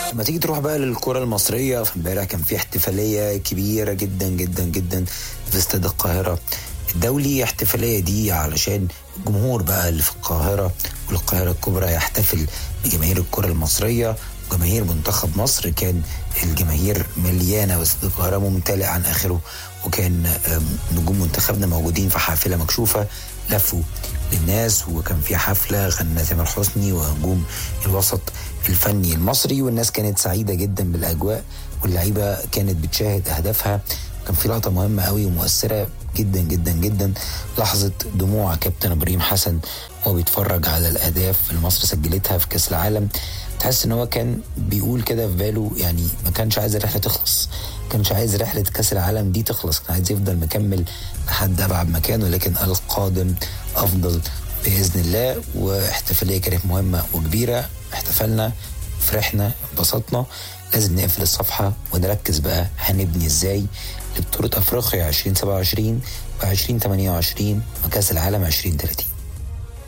لما تيجي تروح بقى للكرة المصرية امبارح كان في احتفالية كبيرة جدا جدا جدا في استاد القاهرة الدولي احتفالية دي علشان الجمهور بقى اللي في القاهرة والقاهرة الكبرى يحتفل بجماهير الكرة المصرية جماهير منتخب مصر كان الجماهير مليانة واستاد القاهرة ممتلئ عن آخره وكان نجوم منتخبنا موجودين في حافلة مكشوفة لفوا للناس وكان في حفلة غنى تامر حسني ونجوم الوسط الفني المصري والناس كانت سعيدة جدا بالأجواء واللعيبة كانت بتشاهد أهدافها كان في لقطة مهمة قوي ومؤثرة جدا جدا جدا لحظة دموع كابتن إبراهيم حسن وهو بيتفرج على الأهداف اللي مصر سجلتها في كأس العالم تحس ان هو كان بيقول كده في باله يعني ما كانش عايز الرحله تخلص ما كانش عايز رحله كاس العالم دي تخلص كان عايز يفضل مكمل لحد ابعد مكان ولكن القادم افضل باذن الله واحتفاليه كانت مهمه وكبيره احتفلنا فرحنا انبسطنا لازم نقفل الصفحه ونركز بقى هنبني ازاي لبطوله افريقيا 2027 و 2028 وكاس العالم 2030